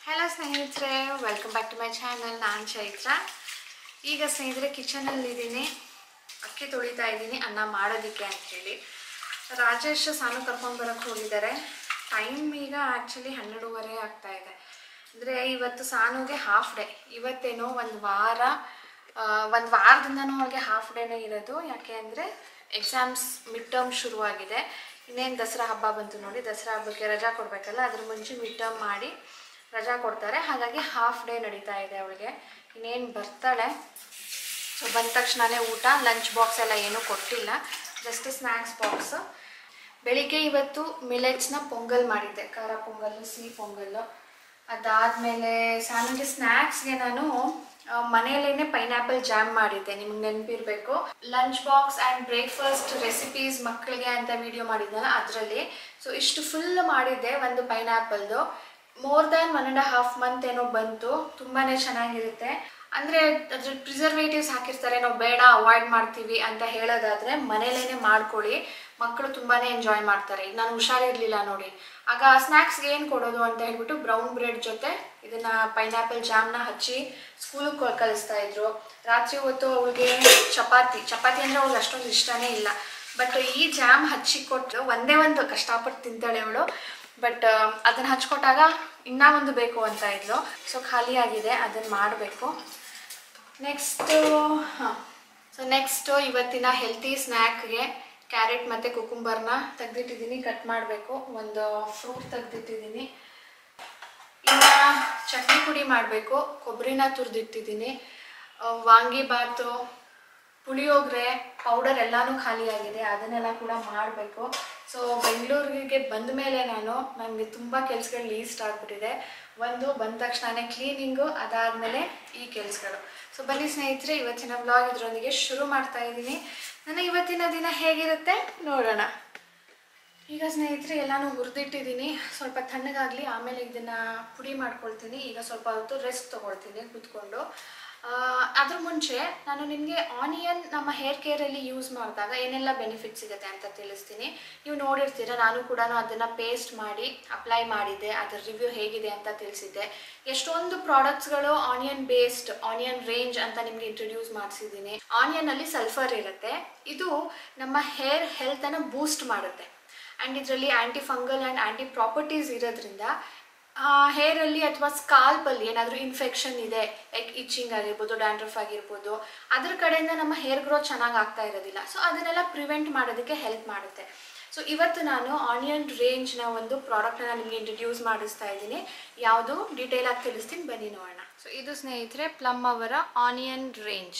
Hello ಸ್ನೇಹಿತರೆ welcome back to my channel ನಾನು ಚೈತ್ರ ಈಗ ಸ್ನೇಹಿತರೆ ಕಿಚನಲ್ಲಿದ್ದೀನಿ ಅಕ್ಕಿ ತೊಳಿತಾ ಇದ್ದೀನಿ ಅನ್ನ ಮಾಡೋದಕ್ಕೆ ಅಂಥೇಳಿ ರಾಜೇಶ್ ಸಾನು ಕರ್ಕೊಂಡು ಬರೋಕ್ಕೆ ಹೋಗಿದ್ದಾರೆ ಟೈಮ್ ಈಗ ಆ್ಯಕ್ಚುಲಿ ಹನ್ನೆರಡೂವರೆ ಆಗ್ತಾ ಇದೆ ಅಂದರೆ ಇವತ್ತು ಸಾನುಗೆ ಹಾಫ್ ಡೇ ಇವತ್ತೇನೋ ಒಂದು ವಾರ ಒಂದು ವಾರದಿಂದನೂ ಅವಳಿಗೆ ಹಾಫ್ ಡೇನೇ ಇರೋದು ಯಾಕೆ ಅಂದರೆ ಎಕ್ಸಾಮ್ಸ್ ಮಿಡ್ ಟರ್ಮ್ ಶುರುವಾಗಿದೆ ಇನ್ನೇನು ದಸರಾ ಹಬ್ಬ ಬಂತು ನೋಡಿ ದಸರಾ ಹಬ್ಬಕ್ಕೆ ರಜಾ ಕೊಡಬೇಕಲ್ಲ ಅದ್ರ ಮುಂಚೆ ಮಿಡ್ ಟರ್ಮ್ ಮಾಡಿ ರಜಾ ಕೊಡ್ತಾರೆ ಹಾಗಾಗಿ ಹಾಫ್ ಡೇ ನಡೀತಾ ಇದೆ ಅವಳಿಗೆ ಇನ್ನೇನು ಬರ್ತಾಳೆ ಸೊ ಬಂದ ತಕ್ಷಣವೇ ಊಟ ಲಂಚ್ ಬಾಕ್ಸ್ ಎಲ್ಲ ಏನೂ ಕೊಟ್ಟಿಲ್ಲ ಜಸ್ಟ್ ಸ್ನ್ಯಾಕ್ಸ್ ಬಾಕ್ಸು ಬೆಳಿಗ್ಗೆ ಇವತ್ತು ಮಿಲೆಟ್ಸ್ನ ಪೊಂಗಲ್ ಮಾಡಿದ್ದೆ ಖಾರ ಪೊಂಗಲ್ಲು ಸಿಹಿ ಪೊಂಗಲ್ಲು ಅದಾದಮೇಲೆ ಸಾನಿಗೆ ಸ್ನ್ಯಾಕ್ಸ್ಗೆ ನಾನು ಮನೆಯಲ್ಲೇ ಪೈನಾಪಲ್ ಜಾಮ್ ಮಾಡಿದ್ದೆ ನಿಮ್ಗೆ ನೆನಪಿರಬೇಕು lunch box and breakfast recipes ಮಕ್ಕಳಿಗೆ ಅಂತ ವಿಡಿಯೋ ಮಾಡಿದ್ನಲ್ಲ ಅದರಲ್ಲಿ ಸೊ ಇಷ್ಟು ಫುಲ್ ಮಾಡಿದ್ದೆ ಒಂದು ಪೈನಾಪಲ್ದು more than one and half month ಏನೋ ಬಂತು ತುಂಬಾ ಚೆನ್ನಾಗಿರುತ್ತೆ ಅಂದರೆ ಅದ್ರ ಪ್ರಿಸರ್ವೇಟಿವ್ಸ್ ಹಾಕಿರ್ತಾರೆ ನಾವು ಬೇಡ ಅವಾಯ್ಡ್ ಮಾಡ್ತೀವಿ ಅಂತ ಹೇಳೋದಾದರೆ ಮನೇಲೇ ಮಾಡ್ಕೊಳ್ಳಿ ಮಕ್ಕಳು ತುಂಬಾ ಎಂಜಾಯ್ ಮಾಡ್ತಾರೆ ಈಗ ನಾನು ಹುಷಾರಿರಲಿಲ್ಲ ನೋಡಿ ಆಗ ಸ್ನ್ಯಾಕ್ಸ್ಗೆ ಏನು ಕೊಡೋದು ಅಂತ ಹೇಳ್ಬಿಟ್ಟು ಬ್ರೌನ್ ಬ್ರೆಡ್ ಜೊತೆ ಇದನ್ನು ಪೈನಾಪಲ್ ಜಾಮ್ನ ಹಚ್ಚಿ ಸ್ಕೂಲಿಗೆ ಕಳಿಸ್ತಾ ಇದ್ರು ರಾತ್ರಿ ಹೊತ್ತು ಅವಳಿಗೆ ಚಪಾತಿ ಚಪಾತಿ ಅಂದರೆ ಅವ್ಳಿಗೆ ಅಷ್ಟೊಂದು ಇಷ್ಟನೇ ಇಲ್ಲ ಬಟ್ ಈ ಜಾಮ್ ಹಚ್ಚಿ ಕೊಟ್ಟು ಒಂದೇ ಒಂದು ಕಷ್ಟಪಟ್ಟು ತಿಂತಾಳೆ ಅವಳು ಬಟ್ ಅದನ್ನು ಹಚ್ಕೊಟ್ಟಾಗ ಇನ್ನೂ ಒಂದು ಬೇಕು ಅಂತ ಇದ್ಲು ಸೊ ಖಾಲಿ ಆಗಿದೆ ಅದನ್ನು ಮಾಡಬೇಕು ನೆಕ್ಸ್ಟು ಹಾಂ ಸೊ ನೆಕ್ಸ್ಟು ಇವತ್ತಿನ ಹೆಲ್ತಿ ಸ್ನ್ಯಾಕ್ಗೆ ಕ್ಯಾರೆಟ್ ಮತ್ತು ಕುಕುಂಬರ್ನ ತೆಗ್ದಿಟ್ಟಿದ್ದೀನಿ ಕಟ್ ಮಾಡಬೇಕು ಒಂದು ಫ್ರೂಟ್ ತೆಗ್ದಿಟ್ಟಿದ್ದೀನಿ ಇನ್ನು ಚಟ್ನಿ ಪುಡಿ ಮಾಡಬೇಕು ಕೊಬ್ಬರಿನ ತುರಿದಿಟ್ಟಿದ್ದೀನಿ ವಾಂಗಿಬಾತು ಪುಳಿಯೋಗರೆ ಪೌಡರ್ ಎಲ್ಲನೂ ಖಾಲಿಯಾಗಿದೆ ಅದನ್ನೆಲ್ಲ ಕೂಡ ಮಾಡಬೇಕು ಸೊ ಬೆಂಗಳೂರಿಗೆ ಬಂದ ಮೇಲೆ ನಾನು ನನಗೆ ತುಂಬ ಕೆಲಸಗಳು ಲೀಸ್ಟ್ ಆಗಿಬಿಟ್ಟಿದೆ ಒಂದು ಬಂದ ತಕ್ಷಣನೇ ಕ್ಲೀನಿಂಗು ಅದಾದಮೇಲೆ ಈ ಕೆಲಸಗಳು ಸೊ ಬನ್ನಿ ಸ್ನೇಹಿತರೆ ಇವತ್ತಿನ ವ್ಲಾಗ್ ಇದರೊಂದಿಗೆ ಶುರು ಮಾಡ್ತಾ ಇದ್ದೀನಿ ನನ್ನ ಇವತ್ತಿನ ದಿನ ಹೇಗಿರುತ್ತೆ ನೋಡೋಣ ಈಗ ಸ್ನೇಹಿತರೆ ಎಲ್ಲನೂ ಹುರಿದಿಟ್ಟಿದ್ದೀನಿ ಸ್ವಲ್ಪ ತಣ್ಣಗಾಗಲಿ ಆಮೇಲೆ ಇದನ್ನು ಪುಡಿ ಮಾಡ್ಕೊಳ್ತೀನಿ ಈಗ ಸ್ವಲ್ಪ ಹೊತ್ತು ರೆಸ್ಟ್ ತೊಗೊಳ್ತೀನಿ ಕೂತ್ಕೊಂಡು ಅದ್ರ ಮುಂಚೆ ನಾನು ನಿಮಗೆ ಆನಿಯನ್ ನಮ್ಮ ಹೇರ್ ಕೇರಲ್ಲಿ ಯೂಸ್ ಮಾಡಿದಾಗ ಏನೆಲ್ಲ ಬೆನಿಫಿಟ್ ಸಿಗುತ್ತೆ ಅಂತ ತಿಳಿಸ್ತೀನಿ ನೀವು ನೋಡಿರ್ತೀರ ನಾನು ಕೂಡ ಅದನ್ನು ಪೇಸ್ಟ್ ಮಾಡಿ ಅಪ್ಲೈ ಮಾಡಿದ್ದೆ ಅದರ ರಿವ್ಯೂ ಹೇಗಿದೆ ಅಂತ ತಿಳಿಸಿದ್ದೆ ಎಷ್ಟೊಂದು ಪ್ರಾಡಕ್ಟ್ಸ್ಗಳು ಆನಿಯನ್ ಬೇಸ್ಡ್ ಆನಿಯನ್ ರೇಂಜ್ ಅಂತ ನಿಮಗೆ ಇಂಟ್ರೊಡ್ಯೂಸ್ ಮಾಡಿಸಿದ್ದೀನಿ ಆನಿಯನಲ್ಲಿ ಸಲ್ಫರ್ ಇರುತ್ತೆ ಇದು ನಮ್ಮ ಹೇರ್ ಹೆಲ್ತನ್ನು ಬೂಸ್ಟ್ ಮಾಡುತ್ತೆ ಆ್ಯಂಡ್ ಇದರಲ್ಲಿ anti fungal and anti properties ಇರೋದ್ರಿಂದ ಹೇರಲ್ಲಿ ಅಥವಾ ಸ್ಕಾಲ್ಪಲ್ಲಿ ಏನಾದರೂ ಇನ್ಫೆಕ್ಷನ್ ಇದೆ ಲೈಕ್ ಇಚ್ಚಿಂಗ್ ಆಗಿರ್ಬೋದು ಡ್ಯಾಂಡ್ರಫ್ ಆಗಿರ್ಬೋದು ಅದ್ರ ಕಡೆಯಿಂದ ನಮ್ಮ ಹೇರ್ ಗ್ರೋತ್ ಚೆನ್ನಾಗಿ ಆಗ್ತಾ ಇರೋದಿಲ್ಲ ಸೊ ಅದನ್ನೆಲ್ಲ ಪ್ರಿವೆಂಟ್ ಮಾಡೋದಕ್ಕೆ ಹೆಲ್ಪ್ ಮಾಡುತ್ತೆ ಸೊ ಇವತ್ತು ನಾನು ಆನಿಯನ್ ರೇಂಜ್ನ ಒಂದು ಪ್ರಾಡಕ್ಟನ್ನ ನಿಮಗೆ ಇಂಟ್ರಡ್ಯೂಸ್ ಮಾಡಿಸ್ತಾ ಇದ್ದೀನಿ ಯಾವುದು ಡೀಟೇಲ್ ಆಗಿ ತಿಳಿಸ್ತೀನಿ ಬನ್ನಿ ನೋಡೋಣ ಸೊ ಇದು ಸ್ನೇಹಿತರೆ ಪ್ಲಮ್ ಅವರ ಆನಿಯನ್ ರೇಂಜ್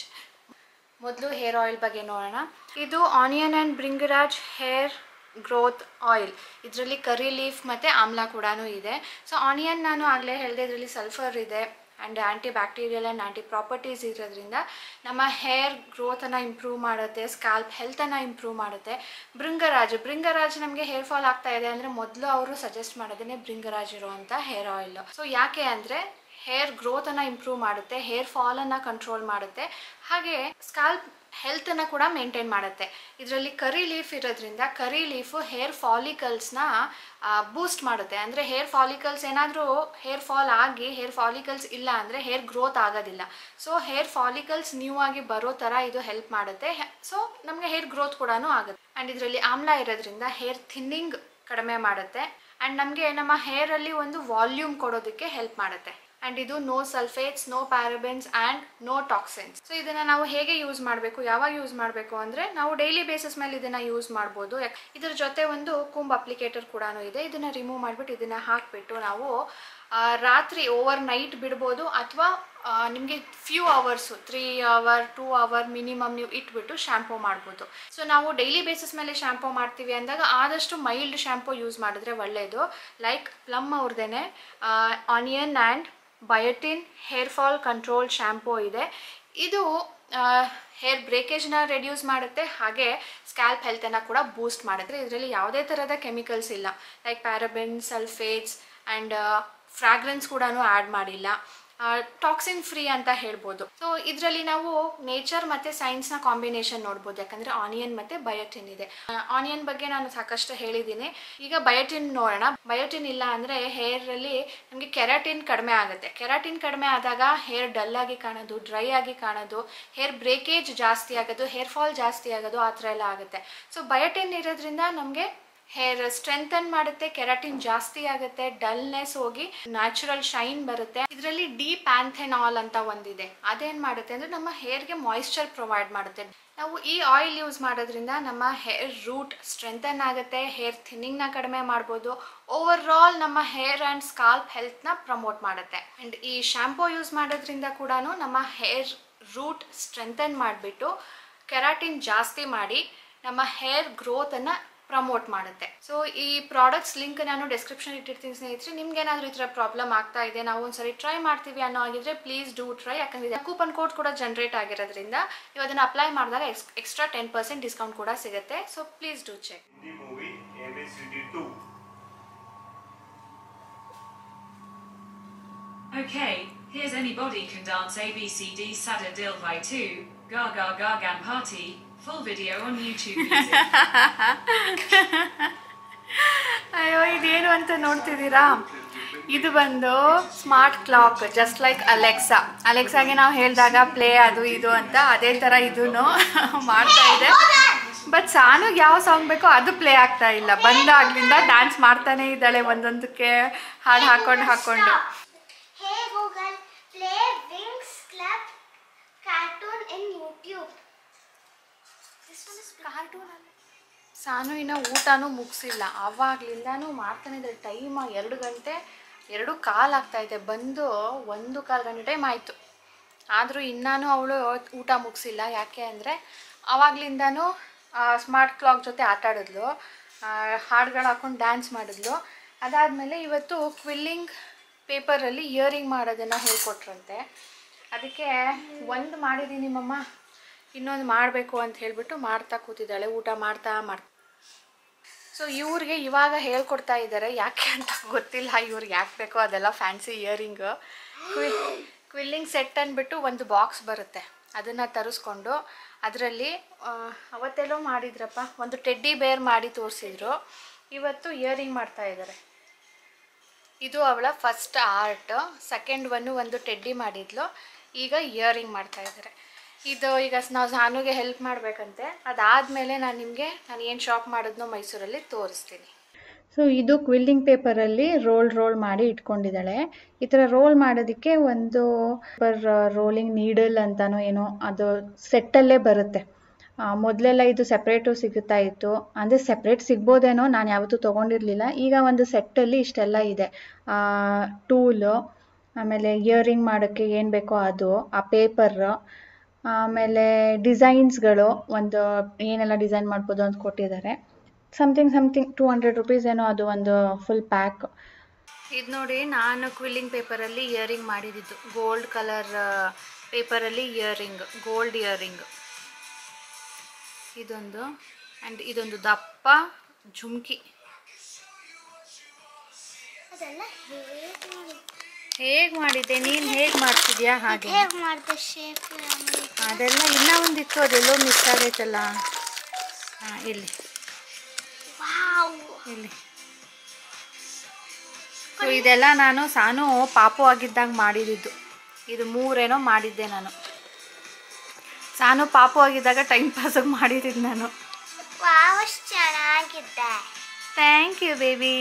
ಮೊದಲು ಹೇರ್ ಆಯಿಲ್ ಬಗ್ಗೆ ನೋಡೋಣ ಇದು onion and bhringraj hair growth oil ಇದರಲ್ಲಿ ಕರಿ ಲೀಫ್ ಮತ್ತು ಆಮ್ಲ ಕೂಡ ಇದೆ ಸೊ ಆನಿಯನ್ ನಾನು ಆಗಲೇ ಹೇಳಿದೆ ಇದರಲ್ಲಿ ಸಲ್ಫರ್ ಇದೆ and anti bacterial and anti properties ಇರೋದ್ರಿಂದ ನಮ್ಮ ಹೇರ್ ಗ್ರೋತನ್ನು ಇಂಪ್ರೂವ್ ಮಾಡುತ್ತೆ ಸ್ಕ್ಯಾಲ್ಪ್ ಹೆಲ್ತನ್ನು ಇಂಪ್ರೂವ್ ಮಾಡುತ್ತೆ ಭೃಂಗರಾಜ್ ಭೃಂಗರಾಜ್ ನಮಗೆ ಹೇರ್ ಫಾಲ್ ಆಗ್ತಾ ಇದೆ ಅಂದರೆ ಮೊದಲು ಅವರು ಸಜೆಸ್ಟ್ ಮಾಡೋದೇ ಭೃಂಗರಾಜ್ ಇರುವಂಥ ಹೇರ್ ಆಯಿಲ್ ಸೊ ಯಾಕೆ ಅಂದರೆ ಹೇರ್ ಗ್ರೋತನ್ನು ಇಂಪ್ರೂವ್ ಮಾಡುತ್ತೆ ಹೇರ್ ಫಾಲನ್ನು ಕಂಟ್ರೋಲ್ ಮಾಡುತ್ತೆ ಹಾಗೆ ಸ್ಕಾಲ್ಪ್ ಹೆಲ್ತನ್ನು ಕೂಡ ಮೇಂಟೈನ್ ಮಾಡುತ್ತೆ ಇದರಲ್ಲಿ ಕರಿ ಲೀಫ್ ಇರೋದ್ರಿಂದ ಕರಿ ಲೀಫು ಹೇರ್ ಫಾಲಿಕಲ್ಸ್ನ ಬೂಸ್ಟ್ ಮಾಡುತ್ತೆ ಅಂದರೆ ಹೇರ್ ಫಾಲಿಕಲ್ಸ್ ಏನಾದರೂ ಹೇರ್ ಫಾಲ್ ಆಗಿ ಹೇರ್ ಫಾಲಿಕಲ್ಸ್ ಇಲ್ಲ ಅಂದರೆ ಹೇರ್ ಗ್ರೋತ್ ಆಗೋದಿಲ್ಲ ಸೊ ಹೇರ್ ಫಾಲಿಕಲ್ಸ್ ನ್ಯೂ ಆಗಿ ಬರೋ ಥರ ಇದು ಹೆಲ್ಪ್ ಮಾಡುತ್ತೆ ಸೊ ನಮಗೆ ಹೇರ್ ಗ್ರೋತ್ ಕೂಡ ಆಗುತ್ತೆ ಆ್ಯಂಡ್ ಇದರಲ್ಲಿ ಆಮ್ಲ ಇರೋದ್ರಿಂದ ಹೇರ್ ಥಿನ್ನಿಂಗ್ ಕಡಿಮೆ ಮಾಡುತ್ತೆ ಆ್ಯಂಡ್ ನಮಗೆ ನಮ್ಮ ಹೇರಲ್ಲಿ ಒಂದು ವಾಲ್ಯೂಮ್ ಕೊಡೋದಕ್ಕೆ ಹೆಲ್ಪ್ ಮಾಡುತ್ತೆ ಆ್ಯಂಡ್ ಇದು no sulphates no parabens and no toxins so ಇದನ್ನು ನಾವು ಹೇಗೆ ಯೂಸ್ ಮಾಡಬೇಕು ಯಾವಾಗ ಯೂಸ್ ಮಾಡಬೇಕು ಅಂದರೆ ನಾವು ಡೈಲಿ ಬೇಸಿಸ್ ಮೇಲೆ ಇದನ್ನು ಯೂಸ್ ಮಾಡ್ಬೋದು ಯಾಕೆ ಇದ್ರ ಜೊತೆ ಒಂದು ಕುಂಬ್ ಅಪ್ಲಿಕೇಟರ್ ಕೂಡ ಇದೆ ಇದನ್ನು ರಿಮೂವ್ ಮಾಡಿಬಿಟ್ಟು ಇದನ್ನು ಹಾಕಿಬಿಟ್ಟು ನಾವು ರಾತ್ರಿ ಓವರ್ ನೈಟ್ ಬಿಡ್ಬೋದು ಅಥವಾ ನಿಮಗೆ few hours three hour two hour minimum ನೀವು ಇಟ್ಬಿಟ್ಟು ಶ್ಯಾಂಪೂ ಮಾಡ್ಬೋದು ಸೊ ನಾವು ಡೈಲಿ ಬೇಸಿಸ್ ಮೇಲೆ ಶ್ಯಾಂಪೂ ಮಾಡ್ತೀವಿ ಅಂದಾಗ ಆದಷ್ಟು ಮೈಲ್ಡ್ ಶ್ಯಾಂಪೂ ಯೂಸ್ ಮಾಡಿದ್ರೆ ಒಳ್ಳೆಯದು ಲೈಕ್ ಪ್ಲಮ್ ಅವ್ರದ್ದೇ onion and biotin hair fall control shampoo ಇದೆ ಇದು ಹೇರ್ ಬ್ರೇಕೇಜ್ನ ರೆಡ್ಯೂಸ್ ಮಾಡುತ್ತೆ ಹಾಗೆ ಸ್ಕ್ಯಾಲ್ಪ್ ಹೆಲ್ತನ್ನು ಕೂಡ ಬೂಸ್ಟ್ ಮಾಡುತ್ತೆ ಇದರಲ್ಲಿ ಯಾವುದೇ ಥರದ ಕೆಮಿಕಲ್ಸ್ ಇಲ್ಲ like paraben sulphates and fragrance ಕೂಡ ಆ್ಯಡ್ ಮಾಡಿಲ್ಲ ಟಾಕ್ಸಿನ್ ಫ್ರೀ ಅಂತ ಹೇಳ್ಬೋದು ಸೊ ಇದರಲ್ಲಿ ನಾವು ನೇಚರ್ ಮತ್ತು ಸೈನ್ಸ್ನ ಕಾಂಬಿನೇಷನ್ ನೋಡ್ಬೋದು ಯಾಕಂದರೆ ಆನಿಯನ್ ಮತ್ತು ಬಯೋಟಿನ್ ಇದೆ ಆನಿಯನ್ ಬಗ್ಗೆ ನಾನು ಸಾಕಷ್ಟು ಹೇಳಿದ್ದೀನಿ ಈಗ ಬಯೋಟಿನ್ ನೋಡೋಣ ಬಯೋಟಿನ್ ಇಲ್ಲ ಅಂದರೆ ಹೇರಲ್ಲಿ ನಮಗೆ ಕೆರಾಟಿನ್ ಕಡಿಮೆ ಆಗುತ್ತೆ ಕೆರಾಟಿನ್ ಕಡಿಮೆ ಆದಾಗ ಹೇರ್ ಡಲ್ ಆಗಿ ಕಾಣೋದು ಡ್ರೈ ಆಗಿ ಕಾಣೋದು ಹೇರ್ ಬ್ರೇಕೇಜ್ ಜಾಸ್ತಿ ಆಗೋದು ಹೇರ್ ಫಾಲ್ ಜಾಸ್ತಿ ಆಗೋದು ಆ ಥರ ಎಲ್ಲ ಆಗುತ್ತೆ ಸೊ ಬಯೋಟಿನ್ ಇರೋದ್ರಿಂದ ನಮಗೆ ಹೇರ್ ಸ್ಟ್ರೆಂಥನ್ ಮಾಡುತ್ತೆ ಕೆರಾಟಿನ್ ಜಾಸ್ತಿ ಆಗುತ್ತೆ ಡಲ್ನೆಸ್ ಹೋಗಿ ನ್ಯಾಚುರಲ್ ಶೈನ್ ಬರುತ್ತೆ ಇದರಲ್ಲಿ ಡಿ ಪ್ಯಾಂಥೆನಾಲ್ ಅಂತ ಒಂದಿದೆ ಅದೇನ್ ಮಾಡುತ್ತೆ ಅಂದ್ರೆ ನಮ್ಮ ಹೇರ್ಗೆ ಮಾಯಿಶ್ಚರ್ ಪ್ರೊವೈಡ್ ಮಾಡುತ್ತೆ ನಾವು ಈ ಆಯಿಲ್ ಯೂಸ್ ಮಾಡೋದ್ರಿಂದ ನಮ್ಮ ಹೇರ್ ರೂಟ್ ಸ್ಟ್ರೆಂಥನ್ ಆಗುತ್ತೆ ಹೇರ್ ಥಿನ್ನಿಂಗ್ನ ಕಡಿಮೆ ಮಾಡ್ಬೋದು ಓವರ್ ಆಲ್ ನಮ್ಮ ಹೇರ್ ಆ್ಯಂಡ್ ಸ್ಕಾಲ್ಪ್ ಹೆಲ್ತ್ನ ಪ್ರಮೋಟ್ ಮಾಡುತ್ತೆ ಆ್ಯಂಡ್ ಈ ಶಾಂಪೂ ಯೂಸ್ ಮಾಡೋದ್ರಿಂದ ಕೂಡ ನಮ್ಮ ಹೇರ್ ರೂಟ್ ಸ್ಟ್ರೆಂಥನ್ ಮಾಡಿಬಿಟ್ಟು ಕೆರಾಟಿನ್ ಜಾಸ್ತಿ ಮಾಡಿ ನಮ್ಮ ಹೇರ್ ಗ್ರೋತನ್ನು ಪ್ರಮೋಟ್ ಮಾಡುತ್ತೆ ಸೊ ಈ ಪ್ರಾಡಕ್ಟ್ಸ್ ಲಿಂಕ್ ನಾನು ಡಿಸ್ಕ್ರಿಪ್ಷನ್ ಇಟ್ಟಿರ್ತೀನಿ ಸ್ನೇಹಿತರೆ ನಿಮ್ಗೆ ಏನಾದರೂ ಈ ಥರ ಪ್ರಾಬ್ಲಮ್ ಆಗ್ತಾ ಇದೆ ನಾವು ಒಂದ್ಸರಿ ಟ್ರೈ ಮಾಡ್ತೀವಿ ಅನ್ನೋ ಆಗಿದ್ರೆ ಪ್ಲೀಸ್ ಡೂ ಟ್ರೈ ಯಾಕಂದ್ರೆ ಕೂಪನ್ ಕೋಡ್ ಕೂಡ ಜನರೇಟ್ ಆಗಿರೋದ್ರಿಂದ ನೀವು ಅದನ್ನು ಅಪ್ಲೈ ಮಾಡಿದಾಗ ಎಕ್ಸ್ಟ್ರಾ ಟೆನ್ ಪರ್ಸೆಂಟ್ ಡಿಸ್ಕೌಂಟ್ ಕೂಡ ಸಿಗುತ್ತೆ so please do check Hindi movie ABCD 2. Okay, here's anybody can dance ABCD Sada Dilbhai 2, Gaga Gagan Party, full video on YouTube music. ಅಯ್ಯೋ ಇದೇನು ಅಂತ ನೋಡ್ತಿದ್ದೀರಾ ಇದು ಬಂದು smart clock just like Alexa ಅಲೆಕ್ಸಾಗೆ ನಾವು ಹೇಳಿದಾಗ ಪ್ಲೇ ಅದು ಇದು ಅಂತ ಅದೇ ಥರ ಇದೂ ಮಾಡ್ತಾ ಇದೆ ಬಟ್ ಸಾನುಗೆ ಯಾವ ಸಾಂಗ್ ಬೇಕೋ ಅದು ಪ್ಲೇ ಆಗ್ತಾ ಇಲ್ಲ ಬಂದಾಗ್ಲಿಂದ ಡ್ಯಾನ್ಸ್ ಮಾಡ್ತಾನೆ ಇದ್ದಾಳೆ ಒಂದೊಂದಕ್ಕೆ ಹಾಡು ಹಾಕೊಂಡು ಹಾಕೊಂಡು Hey Google, play Wings Club cartoon in YouTube. This one is cartoon. ಸಾನು ಇನ್ನು ಊಟನೂ ಮುಗಿಸಿಲ್ಲ ಆವಾಗ್ಲಿಂದಾನು ಮಾಡ್ತಾನೆ ಇದ್ದಾರೆ ಟೈಮ್ ಎರಡು ಗಂಟೆ ಎರಡು ಕಾಲು ಆಗ್ತಾ ಇದೆ ಬಂದು ಒಂದು ಕಾಲು ಗಂಟೆ ಟೈಮ್ ಆಯಿತು ಆದರೂ ಇನ್ನೂ ಅವಳು ಊಟ ಮುಗಿಸಿಲ್ಲ ಯಾಕೆ ಅಂದರೆ ಆವಾಗ್ಲಿಂದಾನು ಸ್ಮಾರ್ಟ್ ಕ್ಲಾಕ್ ಜೊತೆ ಆಟ ಆಡಿದ್ಲು ಹಾಡುಗಳು ಹಾಕೊಂಡು ಡ್ಯಾನ್ಸ್ ಮಾಡಿದ್ಲು ಅದಾದಮೇಲೆ ಇವತ್ತು ಕ್ವಿಲ್ಲಿಂಗ್ ಪೇಪರಲ್ಲಿ ಇಯರಿಂಗ್ ಮಾಡೋದನ್ನು ಹೇಳ್ಕೊಟ್ರಂತೆ ಅದಕ್ಕೆ ಒಂದು ಮಾಡಿದ್ದೀನಿ ಮಮ್ಮ ಇನ್ನೊಂದು ಮಾಡಬೇಕು ಅಂತ ಹೇಳ್ಬಿಟ್ಟು ಮಾಡ್ತಾ ಕೂತಿದ್ದಾಳೆ ಊಟ ಮಾಡ್ತಾ ಮಾಡ್ತಾ ಸೊ ಇವ್ರಿಗೆ ಇವಾಗ ಹೇಳ್ಕೊಡ್ತಾ ಇದ್ದಾರೆ ಯಾಕೆ ಅಂತ ಗೊತ್ತಿಲ್ಲ ಇವ್ರಿಗೆ ಯಾಕೆ ಬೇಕೋ ಅದೆಲ್ಲ ಫ್ಯಾನ್ಸಿ ಇಯರಿಂಗ್ ಕ್ವಿಲ್ಲಿಂಗ್ ಸೆಟ್ ಅಂದ್ಬಿಟ್ಟು ಒಂದು ಬಾಕ್ಸ್ ಬರುತ್ತೆ ಅದನ್ನು ತರಿಸ್ಕೊಂಡು ಅದರಲ್ಲಿ ಅವತ್ತೆಲ್ಲೋ ಮಾಡಿದ್ರಪ್ಪ ಒಂದು ಟೆಡ್ಡಿ ಬೇರ್ ಮಾಡಿ ತೋರಿಸಿದ್ರು ಇವತ್ತು ಇಯರಿಂಗ್ ಮಾಡ್ತಾ ಇದ್ದಾರೆ ಇದು ಅವಳ ಫಸ್ಟ್ ಆರ್ಟ್ ಸೆಕೆಂಡ್ ಒನ್ನು ಒಂದು ಟೆಡ್ಡಿ ಮಾಡಿದ್ಲು ಈಗ ಇಯರಿಂಗ್ ಮಾಡ್ತಾ ಇದ್ದಾರೆ ಇದು ಈಗ ನಾವು ಸಾನುಗೆ ಹೆಲ್ಪ್ ಮಾಡಬೇಕಂತೆ ಅದಾದಮೇಲೆ ನಾನು ನಿಮಗೆ ನಾನು ಏನು ಶಾಪ್ ಮಾಡಿದ್ನೋ ಮೈಸೂರಲ್ಲಿ ತೋರಿಸ್ತೀನಿ ಸೊ ಇದು ಕ್ವಿಲ್ಲಿಂಗ್ ಪೇಪರಲ್ಲಿ ರೋಲ್ ರೋಲ್ ಮಾಡಿ ಇಟ್ಕೊಂಡಿದ್ದಾಳೆ ಈ ಥರ ರೋಲ್ ಮಾಡೋದಕ್ಕೆ ಒಂದು ಪರ್ ರೋಲಿಂಗ್ ನೀಡಲ್ ಅಂತಾನೋ ಏನೋ ಅದು ಸೆಟ್ಟಲ್ಲೇ ಬರುತ್ತೆ ಮೊದಲೆಲ್ಲ ಇದು ಸೆಪ್ರೇಟು ಸಿಗುತ್ತಾ ಇತ್ತು ಅಂದರೆ ಸೆಪ್ರೇಟ್ ಸಿಗ್ಬೋದೇನೋ ನಾನು ಯಾವತ್ತೂ ತೊಗೊಂಡಿರಲಿಲ್ಲ ಈಗ ಒಂದು ಸೆಟ್ಟಲ್ಲಿ ಇಷ್ಟೆಲ್ಲ ಇದೆ ಟೂಲು ಆಮೇಲೆ ಇಯರಿಂಗ್ ಮಾಡೋಕ್ಕೆ ಏನು ಬೇಕೋ ಅದು ಆ ಪೇಪರ್ ಆಮೇಲೆ ಡಿಸೈನ್ಸ್ಗಳು ಒಂದು ಏನೆಲ್ಲ ಡಿಸೈನ್ ಮಾಡ್ಬೋದು ಅಂತ ಕೊಟ್ಟಿದ್ದಾರೆ something something two hundred rupees ಏನೋ ಅದು ಒಂದು ಫುಲ್ ಪ್ಯಾಕ್ ಇದು ನೋಡಿ ನಾನು ಕ್ವಿಲ್ಲಿಂಗ್ ಪೇಪರಲ್ಲಿ ಇಯರಿಂಗ್ ಮಾಡಿದ್ದು ಗೋಲ್ಡ್ ಕಲರ್ ಪೇಪರಲ್ಲಿ ಇಯರಿಂಗ್ ಗೋಲ್ಡ್ ಇಯರಿಂಗ್ ಇದೊಂದು ಆ್ಯಂಡ್ ಇದೊಂದು ದಪ್ಪ ಜುಮ್ಕಿ ಅದೆಲ್ಲ ಹೇಗೆ ಮಾಡಿ ಹೇಗೆ ಮಾಡಿದ್ದೆ ನೀನು ಹೇಗೆ ಮಾಡ್ತಿದ್ಯಾ ಹಾಗೆ ಹೇಗೆ ಮಾಡಿದೆ ಶೇಪ್ ಅದೆಲ್ಲ ಇನ್ನೂ ಒಂದಿತ್ತು ಅದೆಲ್ಲೋ ಮಿಸ್ ಆಗೈತಲ್ಲ ಹಾಂ ಇಲ್ಲಿ ವಾವ್ ಇಲ್ಲಿ ಸೊ ಇದೆಲ್ಲ ನಾನು ಸಾನು ಪಾಪು ಆಗಿದ್ದಾಗ ಮಾಡಿದ್ದು ಇದು ಮೂರೇನೋ ಮಾಡಿದ್ದೆ ನಾನು ಸಾನು ಪಾಪು ಆಗಿದ್ದಾಗ ಟೈಮ್ ಪಾಸಿಗೆ ಮಾಡಿದ್ದು ನಾನು ವಾವ್ ಅಷ್ಟು ಚೆನ್ನಾಗಿದೆ ಥ್ಯಾಂಕ್ ಯು ಬೇಬಿ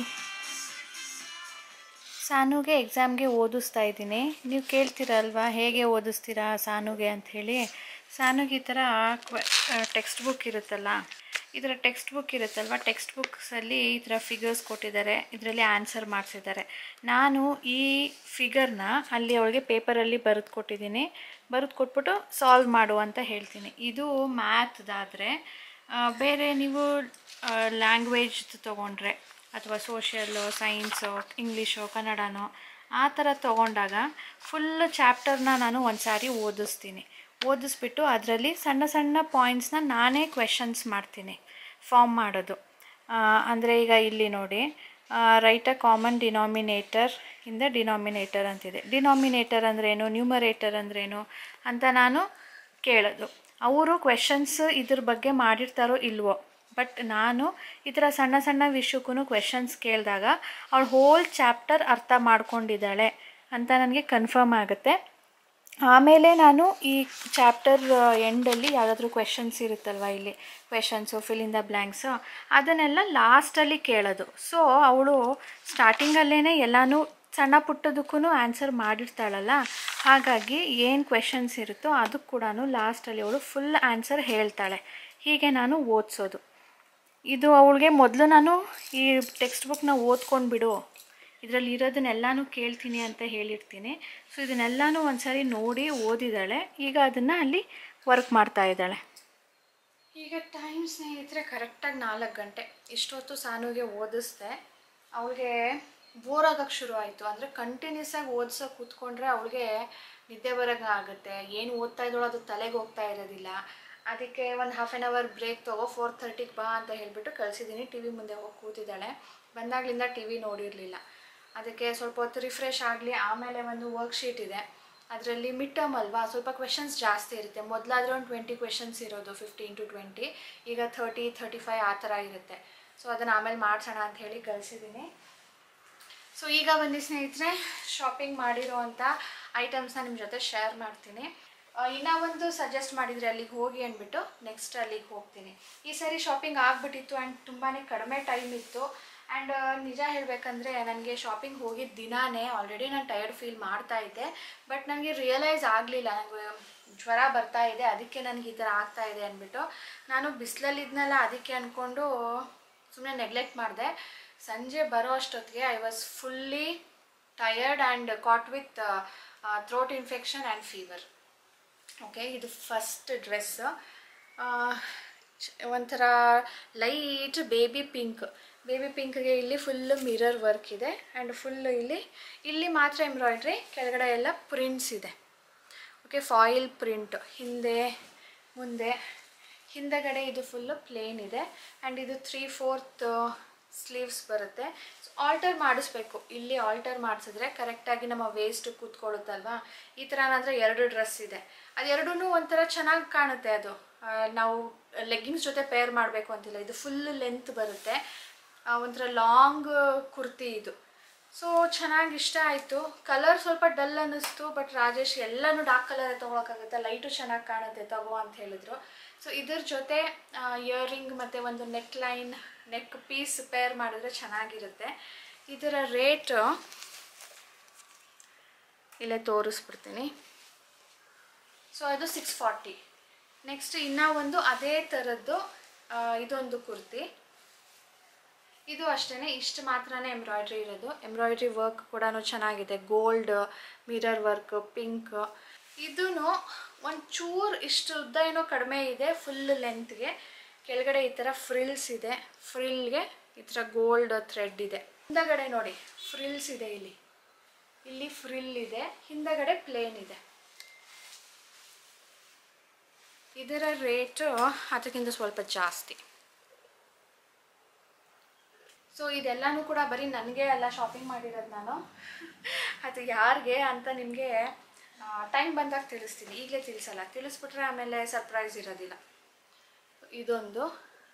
ಸಾನುಗೆ ಎಕ್ಸಾಮ್ಗೆ ಓದಿಸ್ತಾ ಇದ್ದೀನಿ ನೀವು ಕೇಳ್ತೀರಲ್ವಾ ಹೇಗೆ ಓದಿಸ್ತೀರಾ ಸಾನುಗೆ ಅಂಥೇಳಿ ಸಾನುಗೆ ಈ ಥರ ಟೆಕ್ಸ್ಟ್ ಬುಕ್ ಇರುತ್ತಲ್ಲ ಈ ಥರ ಟೆಕ್ಸ್ಟ್ ಬುಕ್ ಇರುತ್ತಲ್ವ ಟೆಕ್ಸ್ಟ್ ಬುಕ್ಸಲ್ಲಿ ಈ ಥರ ಫಿಗರ್ಸ್ ಕೊಟ್ಟಿದ್ದಾರೆ ಇದರಲ್ಲಿ ಆನ್ಸರ್ ಮಾಡಿಸಿದ್ದಾರೆ ನಾನು ಈ ಫಿಗರ್ನ ಅಲ್ಲಿ ಅವಳಿಗೆ ಪೇಪರಲ್ಲಿ ಬರೆದು ಕೊಟ್ಟಿದ್ದೀನಿ ಬರೆದು ಕೊಟ್ಬಿಟ್ಟು ಸಾಲ್ವ್ ಮಾಡು ಅಂತ ಹೇಳ್ತೀನಿ ಇದು ಮ್ಯಾತ್ದಾದರೆ ಬೇರೆ ನೀವು ಲ್ಯಾಂಗ್ವೇಜ್ ತೊಗೊಂಡ್ರೆ ಅಥವಾ ಸೋಷಿಯಲ್ಲು ಸೈನ್ಸು ಇಂಗ್ಲೀಷು ಕನ್ನಡನೋ ಆ ಥರ ತೊಗೊಂಡಾಗ ಫುಲ್ ಚಾಪ್ಟರ್ನ ನಾನು ಒಂದು ಸಾರಿ ಓದಿಸ್ತೀನಿ ಓದಿಸ್ಬಿಟ್ಟು ಅದರಲ್ಲಿ ಸಣ್ಣ ಸಣ್ಣ ಪಾಯಿಂಟ್ಸ್ನ ನಾನೇ ಕ್ವೆಶನ್ಸ್ ಮಾಡ್ತೀನಿ ಫಾರ್ಮ್ ಮಾಡೋದು ಅಂದರೆ ಈಗ ಇಲ್ಲಿ ನೋಡಿ right a common denominator in the denominator ಅಂತಿದೆ ಡಿನಾಮಿನೇಟರ್ ಅಂದ್ರೇನು ನ್ಯೂಮರೇಟರ್ ಅಂದ್ರೇನು ಅಂತ ನಾನು ಕೇಳೋದು ಅವರು ಕ್ವೆಶನ್ಸ್ ಇದ್ರ ಬಗ್ಗೆ ಮಾಡಿರ್ತಾರೋ ಇಲ್ವೋ ಬಟ್ ನಾನು ಈ ಥರ ಸಣ್ಣ ಸಣ್ಣ ವಿಷಯಕ್ಕೂ ಕ್ವೆಶನ್ಸ್ ಕೇಳಿದಾಗ ಅವಳು ಹೋಲ್ ಚಾಪ್ಟರ್ ಅರ್ಥ ಮಾಡ್ಕೊಂಡಿದ್ದಾಳೆ ಅಂತ ನನಗೆ ಕನ್ಫರ್ಮ್ ಆಗುತ್ತೆ ಆಮೇಲೆ ನಾನು ಈ ಚಾಪ್ಟರ್ ಎಂಡಲ್ಲಿ ಯಾವುದಾದ್ರೂ ಕ್ವೆಶನ್ಸ್ ಇರುತ್ತಲ್ವ ಇಲ್ಲಿ questions fill in the blanks ಅದನ್ನೆಲ್ಲ ಲಾಸ್ಟಲ್ಲಿ ಕೇಳೋದು ಸೊ ಅವಳು ಸ್ಟಾರ್ಟಿಂಗಲ್ಲೇ ಎಲ್ಲನೂ ಸಣ್ಣ ಪುಟ್ಟದಕ್ಕೂ ಆನ್ಸರ್ ಮಾಡಿರ್ತಾಳಲ್ಲ ಹಾಗಾಗಿ ಏನು ಕ್ವೆಶನ್ಸ್ ಇರುತ್ತೋ ಅದಕ್ಕೆ ಕೂಡ ಲಾಸ್ಟಲ್ಲಿ ಅವಳು ಫುಲ್ ಆನ್ಸರ್ ಹೇಳ್ತಾಳೆ ಹೀಗೆ ನಾನು ಓದಿಸೋದು ಇದು ಅವಳಿಗೆ ಮೊದಲು ನಾನು ಈ ಟೆಕ್ಸ್ಟ್ ಬುಕ್ನ ಓದ್ಕೊಂಡು ಬಿಡು ಇದರಲ್ಲಿ ಇರೋದನ್ನೆಲ್ಲನೂ ಕೇಳ್ತೀನಿ ಅಂತ ಹೇಳಿರ್ತೀನಿ ಸೊ ಇದನ್ನೆಲ್ಲನೂ ಒಂದ್ಸರಿ ನೋಡಿ ಓದಿದ್ದಾಳೆ ಈಗ ಅದನ್ನು ಅಲ್ಲಿ ವರ್ಕ್ ಮಾಡ್ತಾ ಇದ್ದಾಳೆ ಈಗ ಟೈಮ್ ಸ್ನೇಹಿತರೆ ಕರೆಕ್ಟಾಗಿ ನಾಲ್ಕು ಗಂಟೆ ಇಷ್ಟೊತ್ತು ಸಾನುಗೆ ಓದಿಸ್ದೆ ಅವಳಿಗೆ ಬೋರ್ ಆಗೋಕ್ಕೆ ಶುರು ಆಯಿತು ಅಂದರೆ ಕಂಟಿನ್ಯೂಸ್ ಆಗಿ ಓದ್ಸೋಕೆ ಕೂತ್ಕೊಂಡ್ರೆ ಅವಳಿಗೆ ನಿದ್ದೆ ಬರೋಂಗೆ ಆಗುತ್ತೆ ಏನು ಓದ್ತಾ ಇದ್ದೋಳು ಅದು ತಲೆಗೆ ಹೋಗ್ತಾ ಇರೋದಿಲ್ಲ ಅದಕ್ಕೆ ಒಂದು ಹಾಫ್ ಆನ್ ಅವರ್ ಬ್ರೇಕ್ ತೊಗೋ ಫೋರ್ ತರ್ಟಿಗೆ ಬಾ ಅಂತ ಹೇಳಿಬಿಟ್ಟು ಕಳಿಸಿದ್ದೀನಿ ಟಿ ವಿ ಮುಂದೆ ಹೋಗಿ ಕೂತಿದ್ದಾಳೆ ಬಂದಾಗಲಿಂದ ಟಿ ವಿ ನೋಡಿರಲಿಲ್ಲ ಅದಕ್ಕೆ ಸ್ವಲ್ಪ ಹೊತ್ತು ರಿಫ್ರೆಶ್ ಆಗಲಿ ಆಮೇಲೆ ಒಂದು ವರ್ಕ್ಶೀಟ್ ಇದೆ ಅದರಲ್ಲಿ ಮಿಡ್ ಟರ್ಮ್ ಅಲ್ವಾ ಸ್ವಲ್ಪ ಕ್ವೆಶನ್ಸ್ ಜಾಸ್ತಿ ಇರುತ್ತೆ ಮೊದಲಾದರೆ ಒಂದು ಟ್ವೆಂಟಿ ಕ್ವೆಶನ್ಸ್ ಇರೋದು ಫಿಫ್ಟೀನ್ ಟು ಟ್ವೆಂಟಿ ಈಗ ಥರ್ಟಿ ಥರ್ಟಿ ಫೈವ್ ಆ ಥರ ಇರುತ್ತೆ ಸೊ ಅದನ್ನು ಆಮೇಲೆ ಮಾಡಿಸೋಣ ಅಂತ ಹೇಳಿ ಕಳಿಸಿದ್ದೀನಿ ಸೊ ಈಗ ಬನ್ನಿ ಸ್ನೇಹಿತರೆ ಶಾಪಿಂಗ್ ಮಾಡಿರೋವಂಥ ಐಟಮ್ಸ್ನ ನಿಮ್ಮ ಜೊತೆ ಶೇರ್ ಮಾಡ್ತೀನಿ ಆ, ಇನ್ನ ಒಂದು ಸಜೆಸ್ಟ್ ಮಾಡಿದರೆ ಅಲ್ಲಿಗೆ ಹೋಗಿ ಅಂದ್ಬಿಟ್ಟು ನೆಕ್ಸ್ಟ್ ಅಲ್ಲಿಗೆ ಹೋಗ್ತೀನಿ ಈ ಸರಿ ಶಾಪಿಂಗ್ ಆಗಿಬಿಟ್ಟಿತ್ತು ಆ್ಯಂಡ್ ತುಂಬಾ ಕಡಿಮೆ ಟೈಮ್ ಇತ್ತು ಆ್ಯಂಡ್ ನಿಜ ಹೇಳಬೇಕಂದ್ರೆ ನನಗೆ ಶಾಪಿಂಗ್ ಹೋಗಿದ್ದ ದಿನಾನೇ ಆಲ್ರೆಡಿ ನಾನು ಟಯರ್ಡ್ ಫೀಲ್ ಮಾಡ್ತಾ ಇದ್ದೆ ಬಟ್ ನನಗೆ ರಿಯಲೈಸ್ ಆಗಲಿಲ್ಲ ನನಗೆ ಜ್ವರ ಬರ್ತಾ ಇದೆ ಅದಕ್ಕೆ ನನಗೆ ಈ ಥರ ಆಗ್ತಾ ಇದೆ ಅಂದ್ಬಿಟ್ಟು ನಾನು ಬಿಸಿಲಲ್ಲಿದ್ನಲ್ಲ ಅದಕ್ಕೆ ಅಂದ್ಕೊಂಡು ಸುಮ್ಮನೆ ನೆಗ್ಲೆಕ್ಟ್ ಮಾಡಿದೆ ಸಂಜೆ ಬರೋ ಅಷ್ಟೊತ್ತಿಗೆ I was fully tired and caught with throat infection and fever okay ಇದು ಫಸ್ಟ್ ಡ್ರೆಸ್ ಒಂಥರ ಲೈಟ್ ಬೇಬಿ ಪಿಂಕ್ ಬೇಬಿ ಪಿಂಕ್ಗೆ ಇಲ್ಲಿ ಫುಲ್ಲು ಮಿರರ್ ವರ್ಕ್ ಇದೆ ಆ್ಯಂಡ್ ಫುಲ್ಲು ಇಲ್ಲಿ ಇಲ್ಲಿ ಮಾತ್ರ ಎಂಬ್ರಾಯ್ಡ್ರಿ ಕೆಳಗಡೆ ಎಲ್ಲ ಪ್ರಿಂಟ್ಸ್ ಇದೆ ಓಕೆ ಫಾಯಿಲ್ ಪ್ರಿಂಟ್ ಹಿಂದೆ ಮುಂದೆ ಹಿಂದಗಡೆ ಇದು ಫುಲ್ಲು ಪ್ಲೇನ್ ಇದೆ ಆ್ಯಂಡ್ ಇದು ತ್ರೀ ಫೋರ್ತ್ ಸ್ಲೀವ್ಸ್ ಬರುತ್ತೆ ಆಲ್ಟರ್ ಮಾಡಿಸ್ಬೇಕು ಇಲ್ಲಿ ಆಲ್ಟರ್ ಮಾಡಿಸಿದ್ರೆ ಕರೆಕ್ಟಾಗಿ ನಮ್ಮ ವೇಸ್ಟ್ ಕೂತ್ಕೊಳ್ಳುತ್ತಲ್ವಾ ಈ ಥರ ಏನಾದರೆ ಎರಡು ಡ್ರೆಸ್ ಇದೆ ಅದೆರಡೂ ಒಂಥರ ಚೆನ್ನಾಗಿ ಕಾಣುತ್ತೆ ಅದು ಆ, ನಾವು ಲೆಗ್ಗಿಂಗ್ಸ್ ಜೊತೆ ಪೇರ್ ಮಾಡಬೇಕು ಅಂತಿಲ್ಲ ಇದು ಫುಲ್ ಲೆಂತ್ ಬರುತ್ತೆ ಆ, ಒಂಥರ ಲಾಂಗ್ ಕುರ್ತಿ ಇದು ಸೊ ಚೆನ್ನಾಗಿ ಇಷ್ಟ ಆಯಿತು ಕಲರ್ ಸ್ವಲ್ಪ ಡಲ್ ಅನ್ನಿಸ್ತು ಬಟ್ ರಾಜೇಶ್ ಎಲ್ಲನೂ ಡಾರ್ಕ್ ಕಲರ್ ತೊಗೊಳಕ್ಕಾಗುತ್ತೆ ಲೈಟು ಚೆನ್ನಾಗಿ ಕಾಣುತ್ತೆ ತಗೋ ಅಂತ ಹೇಳಿದ್ರು ಸೊ ಇದ್ರ ಜೊತೆ ಇಯರಿಂಗ್ ಮತ್ತು ಒಂದು neck line neck piece pair ಮಾಡಿದ್ರೆ ಚೆನ್ನಾಗಿರುತ್ತೆ ಇದರ ರೇಟು ಇಲ್ಲೇ ತೋರಿಸ್ಬಿಡ್ತೀನಿ ಸೊ ಅದು ಸಿಕ್ಸ್ ಫಾರ್ಟಿ ನೆಕ್ಸ್ಟ್ ಇನ್ನೂ ಒಂದು ಅದೇ ಥರದ್ದು ಆ, ಇದೊಂದು ಕುರ್ತಿ ಇದು ಅಷ್ಟೇ ಇಷ್ಟು ಮಾತ್ರನೇ ಎಂಬ್ರಾಯ್ಡ್ರಿ ಇರೋದು ಎಂಬ್ರಾಯ್ಡ್ರಿ ವರ್ಕ್ ಕೂಡ ಚೆನ್ನಾಗಿದೆ ಗೋಲ್ಡ್ ಮಿರರ್ ವರ್ಕ್ ಪಿಂಕ್ ಇದೂ ಒಂಚೂರು ಇಷ್ಟು ಉದ್ದ ಏನೋ ಕಡಿಮೆ ಇದೆ ಫುಲ್ ಲೆಂತ್ಗೆ ಕೆಳಗಡೆ ಈ ಥರ ಫ್ರಿಲ್ಸ್ ಇದೆ ಫ್ರಿಲ್ಗೆ ಈ ಥರ ಗೋಲ್ಡ್ ಥ್ರೆಡ್ ಇದೆ ಹಿಂದಗಡೆ ನೋಡಿ ಫ್ರಿಲ್ಸ್ ಇದೆ ಇಲ್ಲಿ ಇಲ್ಲಿ ಫ್ರಿಲ್ ಇದೆ ಹಿಂದಗಡೆ ಪ್ಲೇನ್ ಇದೆ ಇದರ ರೇಟು ಅದಕ್ಕಿಂತ ಸ್ವಲ್ಪ ಜಾಸ್ತಿ ಸೊ ಇದೆಲ್ಲನೂ ಕೂಡ ಬರೀ ನನಗೆ ಎಲ್ಲ ಶಾಪಿಂಗ್ ಮಾಡಿರೋದು ನಾನು ಅದು ಯಾರಿಗೆ ಅಂತ ನಿಮಗೆ ಟೈಮ್ ಬಂದಾಗ ತಿಳಿಸ್ತೀನಿ ಈಗಲೇ ತಿಳಿಸಲ್ಲ ತಿಳಿಸ್ಬಿಟ್ರೆ ಆಮೇಲೆ ಸರ್ಪ್ರೈಸ್ ಇರೋದಿಲ್ಲ ಇದೊಂದು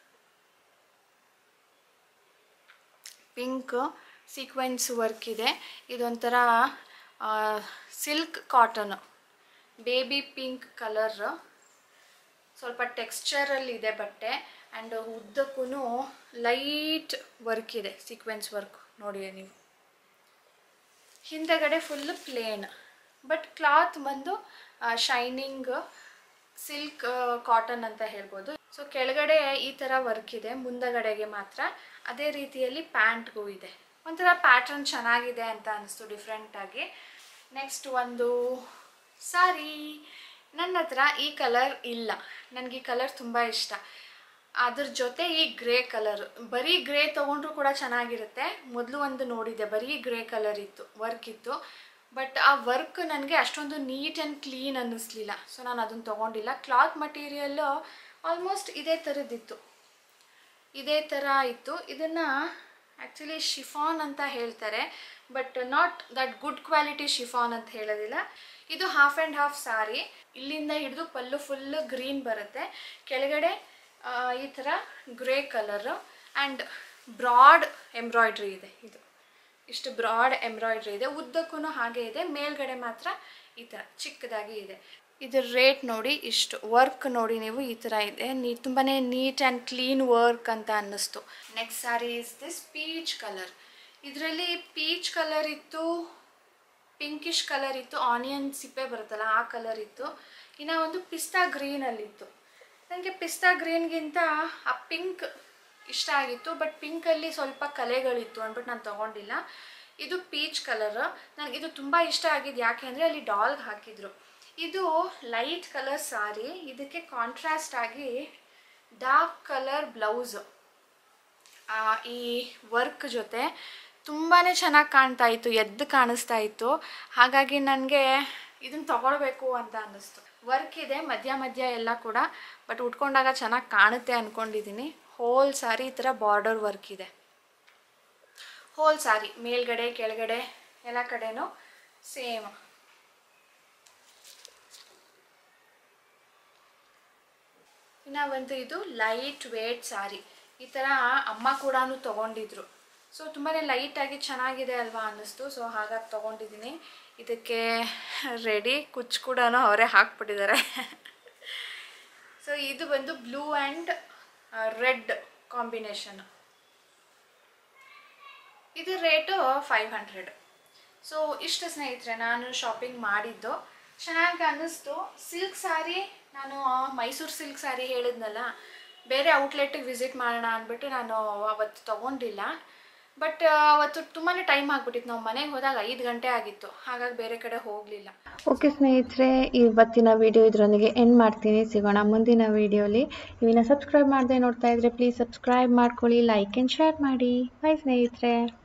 ಪಿಂಕ್ ಸೀಕ್ವೆನ್ಸ್ ವರ್ಕ್ ಇದೆ ಇದೊಂಥರ silk cotton baby pink colour ಸ್ವಲ್ಪ ಟೆಕ್ಸ್ಚರಲ್ಲಿ ಇದೆ ಬಟ್ಟೆ ಆ್ಯಂಡ್ ಉದ್ದಕ್ಕೂ ಲೈಟ್ ವರ್ಕ್ ಇದೆ ಸೀಕ್ವೆನ್ಸ್ ವರ್ಕ್ ನೋಡಿ ನೀವು ಹಿಂದೆಗಡೆ ಫುಲ್ ಪ್ಲೇನ್ ಬಟ್ ಕ್ಲಾತ್ ಬಂದು ಶೈನಿಂಗ್ ಸಿಲ್ಕ್ ಕಾಟನ್ ಅಂತ ಹೇಳ್ಬೋದು ಸೊ ಕೆಳಗಡೆ ಈ ಥರ ವರ್ಕ್ ಇದೆ ಮುಂದಗಡೆಗೆ ಮಾತ್ರ ಅದೇ ರೀತಿಯಲ್ಲಿ ಪ್ಯಾಂಟ್ಗೂ ಇದೆ ಒಂಥರ ಪ್ಯಾಟ್ರನ್ ಚೆನ್ನಾಗಿದೆ ಅಂತ ಅನಿಸ್ತು ಡಿಫ್ರೆಂಟಾಗಿ ನೆಕ್ಸ್ಟ್ ಒಂದು ಸಾರಿ ನನ್ನ ಹತ್ರ ಈ ಕಲರ್ ಇಲ್ಲ ನನಗೆ ಈ ಕಲರ್ ತುಂಬ ಇಷ್ಟ ಅದ್ರ ಜೊತೆ ಈ ಗ್ರೇ ಕಲರ್ ಬರೀ ಗ್ರೇ ತೊಗೊಂಡ್ರು ಕೂಡ ಚೆನ್ನಾಗಿರುತ್ತೆ ಮೊದಲು ಒಂದು ನೋಡಿದೆ ಬರೀ ಗ್ರೇ ಕಲರ್ ಇತ್ತು ವರ್ಕ್ ಇತ್ತು ಬಟ್ ಆ ವರ್ಕ್ ನನಗೆ ಅಷ್ಟೊಂದು ನೀಟ್ ಆ್ಯಂಡ್ ಕ್ಲೀನ್ ಅನ್ನಿಸ್ಲಿಲ್ಲ ಸೊ ನಾನು ಅದನ್ನು ತೊಗೊಂಡಿಲ್ಲ ಕ್ಲಾತ್ ಮಟೀರಿಯಲ್ಲು ಆಲ್ಮೋಸ್ಟ್ ಇದೇ ಥರದ್ದಿತ್ತು ಇದೇ ಥರ ಇತ್ತು ಇದನ್ನು ಆ್ಯಕ್ಚುಲಿ ಶಿಫಾನ್ ಅಂತ ಹೇಳ್ತಾರೆ but not that good quality chiffon ಅಂತ ಹೇಳೋದಿಲ್ಲ ಇದು ಹಾಫ್ ಆ್ಯಂಡ್ ಹಾಫ್ ಸಾರಿ ಇಲ್ಲಿಂದ ಹಿಡಿದು ಪಲ್ಲು ಫುಲ್ಲು ಗ್ರೀನ್ ಬರುತ್ತೆ ಕೆಳಗಡೆ ಆ, ಈ ಥರ grey colour and broad embroidery ಇದೆ ಇದು ಇಷ್ಟು ಬ್ರಾಡ್ ಎಂಬ್ರಾಯ್ಡ್ರಿ ಇದೆ ಉದ್ದಕ್ಕೂ ಹಾಗೆ ಇದೆ ಮೇಲ್ಗಡೆ ಮಾತ್ರ ಈ ಥರ ಚಿಕ್ಕದಾಗಿ ಇದೆ ಇದ್ರ ರೇಟ್ ನೋಡಿ ಇಷ್ಟು ವರ್ಕ್ ನೋಡಿ ನೀವು ಈ ಥರ ಇದೆ ನೀ ತುಂಬಾ ನೀಟ್ ಆ್ಯಂಡ್ ಕ್ಲೀನ್ ವರ್ಕ್ ಅಂತ ಅನ್ನಿಸ್ತು next sari is this peach colour ಇದರಲ್ಲಿ ಪೀಚ್ ಕಲರ್ ಇತ್ತು ಪಿಂಕಿಶ್ ಕಲರ್ ಇತ್ತು ಆನಿಯನ್ ಸಿಪ್ಪೆ ಬರುತ್ತಲ್ಲ ಆ ಕಲರ್ ಇತ್ತು ಇನ್ನು ಒಂದು ಪಿಸ್ತಾ ಗ್ರೀನಲ್ಲಿತ್ತು ನನಗೆ ಪಿಸ್ತಾ ಗ್ರೀನ್ಗಿಂತ ಆ ಪಿಂಕ್ ಇಷ್ಟ ಆಗಿತ್ತು ಬಟ್ ಪಿಂಕಲ್ಲಿ ಸ್ವಲ್ಪ ಕಲೆಗಳಿತ್ತು ಅಂದ್ಬಿಟ್ಟು ನಾನು ತೊಗೊಂಡಿಲ್ಲ ಇದು ಪೀಚ್ ಕಲರ್ ನನಗೆ ಇದು ತುಂಬ ಇಷ್ಟ ಆಗಿದ್ದು ಯಾಕೆ ಅಂದರೆ ಅಲ್ಲಿ ಡಾಲ್ಗೆ ಹಾಕಿದ್ರು ಇದು ಲೈಟ್ ಕಲರ್ ಸಾರಿ ಇದಕ್ಕೆ ಕಾಂಟ್ರಾಸ್ಟ್ ಆಗಿ ಡಾರ್ಕ್ ಕಲರ್ ಬ್ಲೌಸು ಈ ವರ್ಕ್ ಜೊತೆ ತುಂಬಾ ಚೆನ್ನಾಗಿ ಕಾಣ್ತಾ ಇತ್ತು ಎದ್ದು ಕಾಣಿಸ್ತಾ ಇತ್ತು ಹಾಗಾಗಿ ನನಗೆ ಇದನ್ನು ತಗೊಳ್ಬೇಕು ಅಂತ ಅನ್ನಿಸ್ತು ವರ್ಕ್ ಇದೆ ಮಧ್ಯ ಮಧ್ಯ ಎಲ್ಲ ಕೂಡ ಬಟ್ ಉಟ್ಕೊಂಡಾಗ ಚೆನ್ನಾಗಿ ಕಾಣುತ್ತೆ ಅಂದ್ಕೊಂಡಿದ್ದೀನಿ ಹೋಲ್ ಸಾರಿ ಈ ಥರ ಬಾರ್ಡರ್ ವರ್ಕ್ ಇದೆ ಹೋಲ್ ಸಾರಿ ಮೇಲ್ಗಡೆ ಕೆಳಗಡೆ ಎಲ್ಲ ಕಡೆನೂ ಸೇಮ್ ಇನ್ನು ಒಂದು ಇದು ಲೈಟ್ ವೇಟ್ ಸಾರಿ ಈ ಥರ ಅಮ್ಮ ಕೂಡ ತೊಗೊಂಡಿದ್ರು ಸೊ ತುಂಬಾ ಲೈಟಾಗಿ ಚೆನ್ನಾಗಿದೆ ಅಲ್ವಾ ಅನ್ನಿಸ್ತು ಸೊ ಹಾಗಾಗಿ ತೊಗೊಂಡಿದ್ದೀನಿ ಇದಕ್ಕೆ ರೆಡಿ ಕುಚ್ಚು ಕೂಡ ಅವರೇ ಹಾಕ್ಬಿಟ್ಟಿದ್ದಾರೆ ಸೊ ಇದು ಬಂದು ಬ್ಲೂ ಆ್ಯಂಡ್ ರೆಡ್ ಕಾಂಬಿನೇಷನ್ ಇದು ರೇಟು ಫೈವ್ ಹಂಡ್ರೆಡ್ ಸೊ ಇಷ್ಟು ಸ್ನೇಹಿತರೆ ನಾನು ಶಾಪಿಂಗ್ ಮಾಡಿದ್ದು ಚೆನ್ನಾಗಿ ಅನ್ನಿಸ್ತು ಸಿಲ್ಕ್ ಸ್ಯಾರಿ ನಾನು ಮೈಸೂರು ಸಿಲ್ಕ್ ಸ್ಯಾರಿ ಹೇಳಿದ್ನಲ್ಲ ಬೇರೆ ಔಟ್ಲೆಟಿಗೆ ವಿಸಿಟ್ ಮಾಡೋಣ ಅಂದ್ಬಿಟ್ಟು ನಾನು ಅವತ್ತು ತೊಗೊಂಡಿಲ್ಲ ಬಟ್ ಅವತ್ತು ತುಂಬಾ ಟೈಮ್ ಆಗಿಬಿಟ್ಟಿತ್ತು ನಾವು ಮನೆಗೆ ಹೋದಾಗ ಐದು ಗಂಟೆ ಆಗಿತ್ತು ಹಾಗಾಗಿ ಬೇರೆ ಕಡೆ ಹೋಗಲಿಲ್ಲ ಓಕೆ ಸ್ನೇಹಿತರೆ ಇವತ್ತಿನ ವಿಡಿಯೋ ಇದರೊಂದಿಗೆ ಎಂಡ್ ಮಾಡ್ತೀನಿ ಸಿಗೋಣ ಮುಂದಿನ ವಿಡಿಯೋಲಿ ಇವಿನ ಸಬ್ಸ್ಕ್ರೈಬ್ ಮಾಡದೆ ನೋಡ್ತಾ ಇದ್ರೆ ಪ್ಲೀಸ್ ಸಬ್ಸ್ಕ್ರೈಬ್ ಮಾಡ್ಕೊಳ್ಳಿ ಲೈಕ್ ಆ್ಯಂಡ್ ಶೇರ್ ಮಾಡಿ ಬಾಯ್ ಸ್ನೇಹಿತರೆ